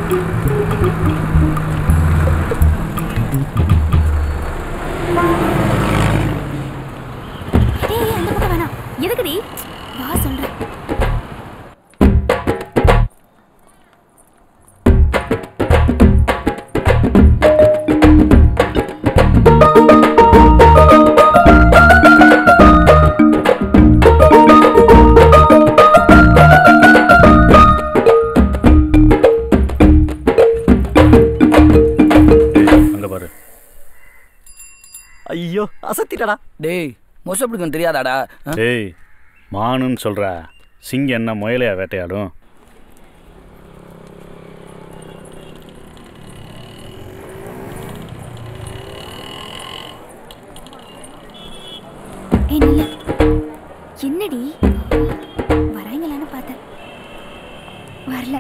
டேய் அந்த பக்கம் வேணாம் எதுக்குடி வா சொல்றேன் அங்க பாரு ஐயோ அசத்திட்டடா டேய் மொசப்பிடிக்கும் தெரியாதாடா ஆ? டேய் மானுன்னு சொல்ற சிங்கம் என்ன முயலையா வேட்டையாடும் ஏய் நில்லு என்னடி வராங்களான்னு பார்த்தேன் வரல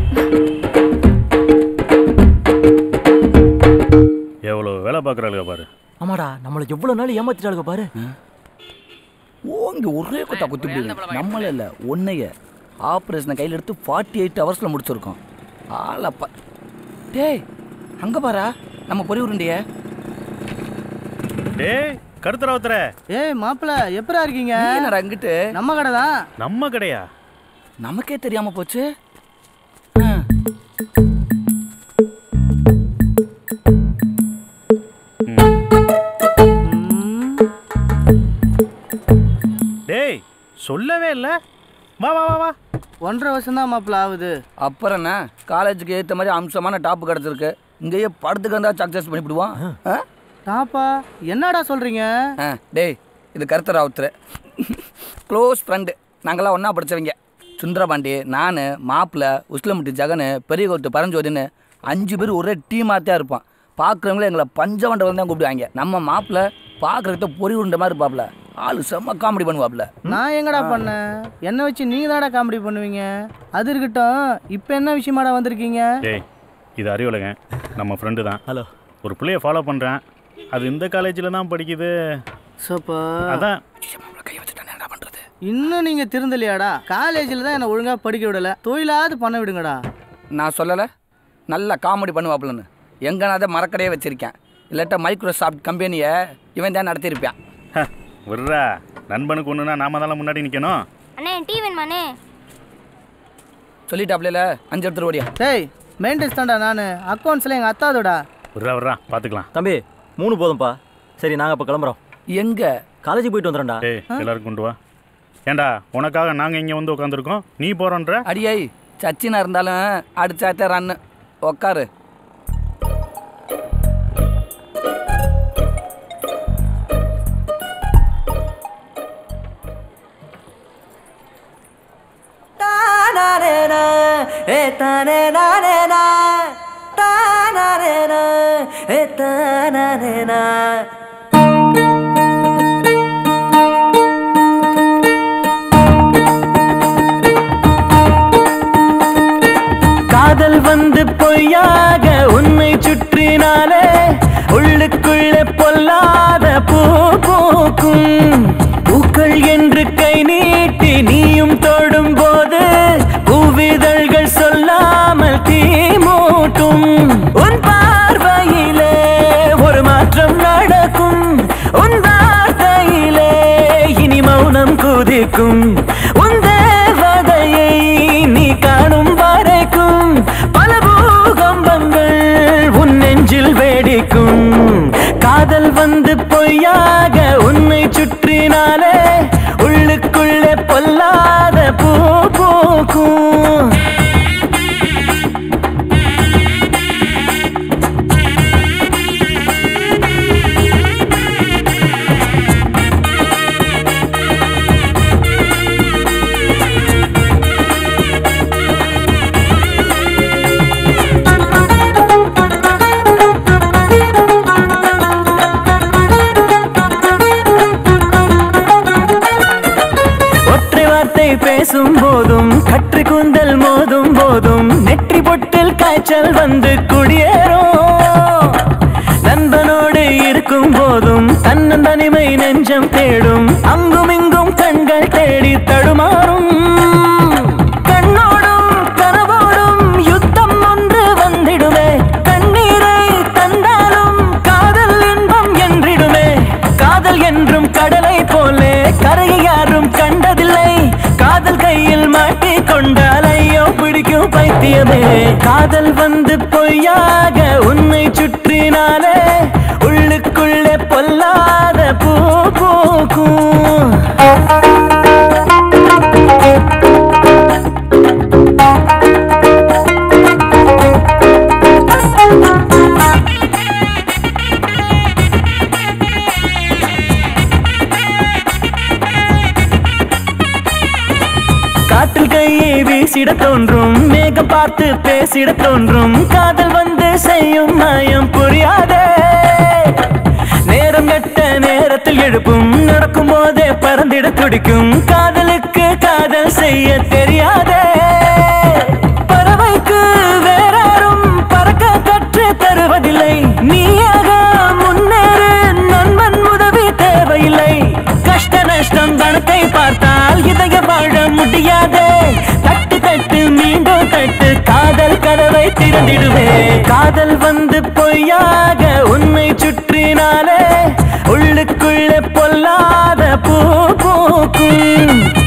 எவ்வளோ வேலை பார்க்குறாளுங்க பாரு ஆமாடா நம்மள எவ்வளவு நாள் ஏமாத்திட்டாளுங்க பாரு ஓங்கி ஒரே கொத்தா குத்தி விடுது நம்மள இல்ல ஒன்னைய ஆப்ரேஷனை கையில் எடுத்து ஃபார்ட்டி எயிட் ஹவர்ஸில் முடிச்சிருக்கோம் ஆளப்பா டேய் அங்க பாரா நம்ம பொறி உருண்டைய டேய் கருத்தராவத்தர ஏய் மாப்பிள எப்பரா இருக்கீங்க என்னடா இங்கிட்டு நம்ம கடை தான் நம்ம கடையா நமக்கே தெரியாம போச்சு டேய் சொல்லவே இல்லை வா வா வா வா ஒன்றரை வருஷம் தான் மாப்பிள ஆகுது அப்புறம் என்ன காலேஜுக்கு ஏற்ற மாதிரி அம்சமான டாப்பு கிடச்சிருக்கு இங்கேயே படத்துக்கு வந்தா சக்ஸஸ் பண்ணிவிடுவான் ஆ? டாப்பா என்னடா சொல்றீங்க ஆ டேய் இது கருத்த ராவுத்தர் க்ளோஸ் ஃப்ரெண்டு நாங்களாம் ஒன்றா படித்தவங்க சுந்தரபாண்டி நான் மாப்பிள்ளை உஸ்லமுட்டி ஜெகனு பெரிய கோத்து பரஞ்சோதின்னு அஞ்சு பேர் ஒரே டீமாக தான் இருப்போம் பார்க்குறவங்களே எங்களை பஞ்சவண்டவன் தான் கூப்பிடுவாங்க நம்ம மாப்பிள்ளை பார்க்குறத பொறி உருண்டை மாதிரி இருப்பாப்புல ஆளு செம்ம காமெடி பண்ணுவாப்புல நான் எங்கடா பண்ணேன் என்ன வச்சு நீங்க தானடா காமெடி பண்ணுவீங்க அது இருக்கட்டும் இப்போ என்ன விஷயமாடா வந்திருக்கீங்க டேய் இது அறிவுலங்க நம்ம ஃப்ரெண்டு தான் ஹலோ ஒரு பிள்ளைய ஃபாலோ பண்ணுறேன் அது இந்த காலேஜில் தான் படிக்குது சப்பா அதான் கை வச்சுட்டானே என்ன பண்ணுறது இன்னும் நீங்க திருந்தலையாடா காலேஜில் தான் என்னை ஒழுங்கா படிக்க விடல தொழிலாவது பண்ண விடுங்கடா நான் சொல்லலை நல்லா காமெடி பண்ணுவாப்புலன்னு எங்கனாத மரக்கடையே வச்சுருக்கேன் இல்லாட்டா மைக்ரோசாஃப்ட் கம்பெனியை இவன் தான் நடத்தியிருப்பான் ஹ, விட்றா நண்பனுக்கு ஒன்றுனா நாம தானே முன்னாடி நிற்கணும் அண்ணே டீ வேணுமாண்ணே சொல்லிட்டாப்ல அஞ்சு எடுத்துட்டு ஓடியா டேய் மெயின்டென்ஸ் தான்டா நான் அக்கௌண்ட்ஸில் எங்கள் அத்தாதோடா விட்றா விட்றா பார்த்துக்கலாம் தம்பி மூணு போதும்பா சரி நாங்க இப்ப கிளம்புறோம் எங்க காலேஜ் போயிட்டு வந்துடும்டா டேய் எல்லாரும் கொண்டு வா ஏண்டா உனக்காக நாங்கள் இங்கே வந்து உட்காந்துருக்கோம் நீ போகிறோன்ற அடியை சச்சினா இருந்தாலும் அடிச்சாத்தே ரன்னு உக்காரு காதல் வந்து பொய்யாக உன்னை சுற்றினாலே உள்ளுக்குள்ளே பொல்லாத பூ பூக்கும் பூக்கள் என்று கை நீட்டி நீயும் தொடும் போது பூவிதழ்கள் சொல்லாமல் தீ மூட்டும் உன் பார்வையிலே ஒரு மாற்றம் நடக்கும் உன் வார்த்தையிலே இனி மௌனம் குதிக்கும் உன் தேவதையை நீ காணும் வரைக்கும் பல பூகம்பங்கள் உன் நெஞ்சில் வேடிக்கும் காதல் வந்து பொய்யாக உன்னை சுற்றினாலே உள்ளுக்குள்ளே பொல்லாத பூ பூக்கும் ஒற்றை வார்த்தை பேசும் போதும் கற்று கூந்தல் மோதும் போதும் நெற்றி பொட்டில் காய்ச்சல் வந்து குடியேறும் நண்பனோடு இருக்கும் போதும் தன்னன் தனிமை நெஞ்சம் தேடும் அங்கும் இங்கும் கண்கள் தேடி தடுமாறும் கண்ணோடும் கனவோடும் யுத்தம் ஒன்று கொண்டால் ஐயோ பிடிக்கும் பைத்தியமே காதல் வந்து பொய்யாக உன்னை சுற்றினாலே உள்ளுக்குள்ளே பொல்லாத பூ பூக்கும் காற்றில் கையை வீசிட தோன்றும் மேகம் பார்த்து பேசிட தோன்றும் காதல் வந்து செய்யும் மாயம் புரியாதே நேரம் கெட்ட நேரத்தில் எழுப்பும் நடக்கும் போதே பறந்திட துடிக்கும் காதலுக்கு காதல் செய்ய தெரியாதே பறவைக்கு வேறாரும் பறக்க கற்று தருவதில்லை நீயாக முன்னேறு நண்பன் உதவி தேவையில்லை கஷ்ட நஷ்டம் கணக்கை பார்த்தால் இதய வாழ முடியாதே தட்டு தட்டு மீண்டும் தட்டு காதல் கதவை திறந்திடுவே காதல் வந்து பொய்யாக உன்னை சுற்றினாலே உள்ளுக்குள்ளே பொல்லாத பூ பூக்கும்